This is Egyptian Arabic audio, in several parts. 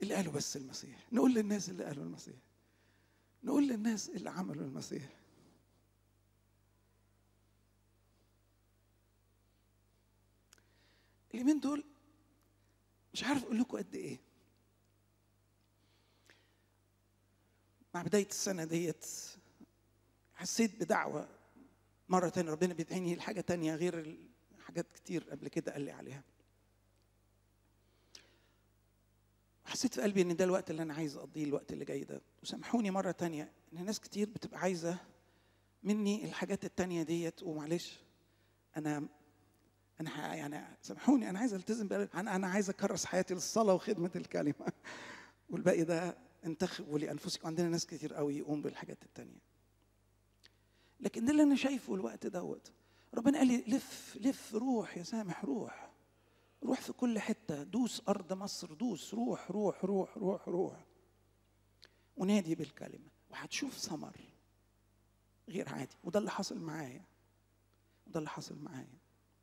اللي قالوا بس المسيح نقول للناس اللي قالوا المسيح نقول للناس اللي عملوا المسيح اليومين دول مش عارف اقول لكم قد ايه مع بدايه السنه ديت حسيت بدعوه مره تانية ربنا بيدعيني لحاجه تانية غير حاجات كتير قبل كده قال لي عليها حسيت في قلبي ان ده الوقت اللي انا عايز اقضيه الوقت اللي جاي ده وسامحوني مره تانية ان ناس كتير بتبقى عايزه مني الحاجات التانية ديت ومعلش انا انا ح- يعني سامحوني انا عايز التزم بقى انا انا عايز اكرس حياتي للصلاه وخدمه الكلمه والباقي ده انتخبوا لانفسكم عندنا ناس كتير قوي يقوم بالحاجات التانية لكن ده اللي انا شايفه الوقت دوت ربنا قال لي لف لف روح يا سامح روح روح في كل حته دوس ارض مصر دوس روح روح روح روح روح ونادي بالكلمه وهتشوف ثمر غير عادي وده اللي حصل معايا وده اللي حصل معايا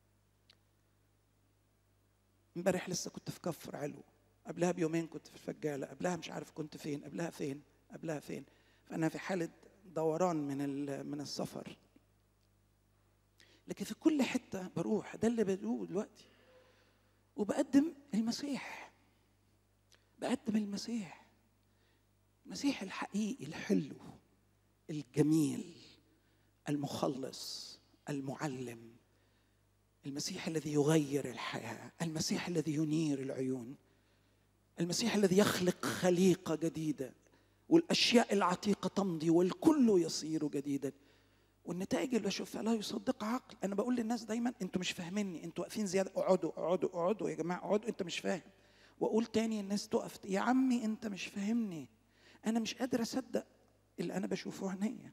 امبارح لسه كنت في كفر علو قبلها بيومين كنت في الفجاله قبلها مش عارف كنت فين قبلها فين قبلها فين فانا في حاله دوران من ال- من السفر لكن في كل حته بروح ده اللي بدوه دلوقتي وبقدم المسيح بقدم المسيح المسيح الحقيقي الحلو الجميل المخلص المعلم المسيح الذي يغير الحياه المسيح الذي ينير العيون المسيح الذي يخلق خليقه جديده والاشياء العتيقه تمضي والكل يصير جديدا والنتائج اللي بشوفها لا يصدقها عقل انا بقول للناس دايما انتوا مش فاهميني انتوا واقفين زياده اقعدوا اقعدوا اقعدوا يا جماعه اقعدوا انت مش فاهم واقول تاني الناس تقف يا عمي انت مش فاهمني انا مش قادر اصدق اللي انا بشوفه عينيا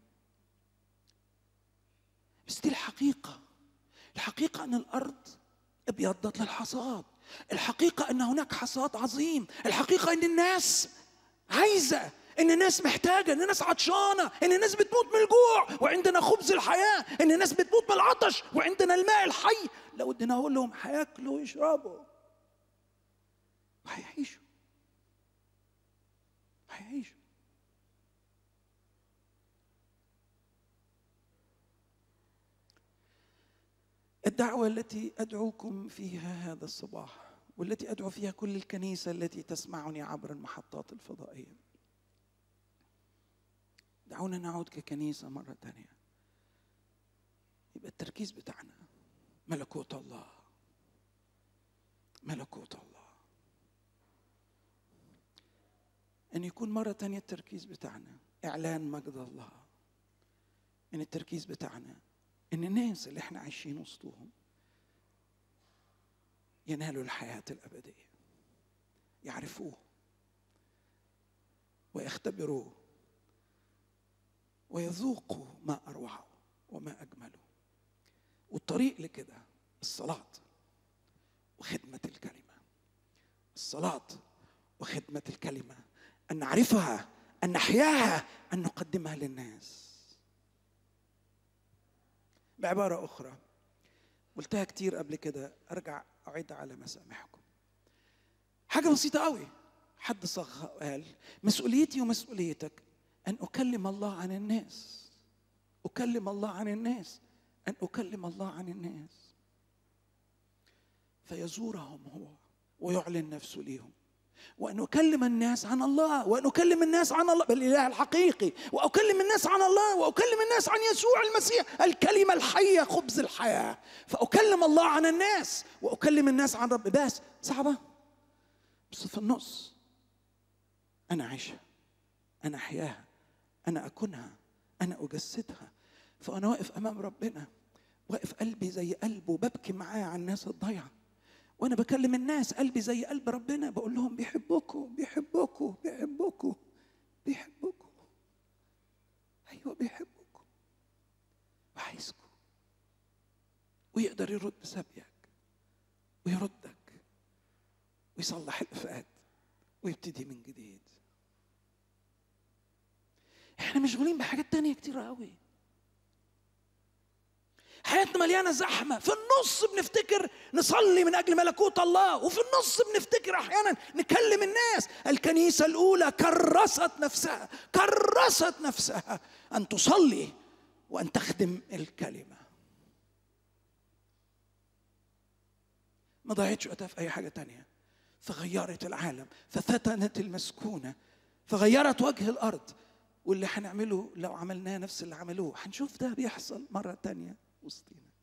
بس دي الحقيقه الحقيقه ان الارض ابيضت للحصاد الحقيقه ان هناك حصاد عظيم الحقيقه ان الناس عايزه ان الناس محتاجه ان الناس عطشانه ان الناس بتموت من الجوع وعندنا خبز الحياه ان الناس بتموت من العطش وعندنا الماء الحي لو ادينا اقول لهم هياكلوا ويشربوا وهيعيشوا هيعيشوا الدعوة التي أدعوكم فيها هذا الصباح والتي أدعو فيها كل الكنيسة التي تسمعني عبر المحطات الفضائية دعونا نعود ككنيسة مرة تانية يبقى التركيز بتاعنا ملكوت الله ملكوت الله أن يكون مرة تانية التركيز بتاعنا إعلان مجد الله أن التركيز بتاعنا ان الناس اللي احنا عايشين وسطهم ينالوا الحياه الابديه يعرفوه ويختبروه ويذوقوا ما اروعه وما اجمله والطريق لكده الصلاه وخدمه الكلمه الصلاه وخدمه الكلمه ان نعرفها ان نحياها ان نقدمها للناس بعبارة أخرى قلتها كتير قبل كده أرجع أعيد على مسامعكم حاجة بسيطة قوي حد صغ قال مسؤوليتي ومسؤوليتك أن أكلم الله عن الناس أكلم الله عن الناس أن أكلم الله عن الناس فيزورهم هو ويعلن نفسه ليهم وأن أكلم الناس عن الله وأن أكلم الناس عن الله بالإله الحقيقي وأكلم الناس عن الله وأكلم الناس عن يسوع المسيح الكلمة الحية خبز الحياة فأكلم الله عن الناس وأكلم الناس عن رب بس صعبة بس في النص أنا عايشها أنا أحياها أنا أكونها أنا أجسدها فأنا واقف أمام ربنا واقف قلبي زي قلبه ببكي معاه على الناس الضيعه وانا بكلم الناس قلبي زي قلب ربنا بقول لهم بيحبكم بيحبكم بيحبكم بيحبكم ايوه بيحبكم وعايزكم ويقدر يرد سبيك ويردك ويصلح الافات ويبتدي من جديد احنا مشغولين بحاجات تانية كتير قوي حياتنا مليانه زحمه في النص بنفتكر نصلي من اجل ملكوت الله وفي النص بنفتكر احيانا نكلم الناس الكنيسه الاولى كرست نفسها كرست نفسها ان تصلي وان تخدم الكلمه ما ضيعتش وقتها في اي حاجه تانية فغيرت العالم ففتنت المسكونه فغيرت وجه الارض واللي هنعمله لو عملناه نفس اللي عملوه هنشوف ده بيحصل مره تانية وسطينا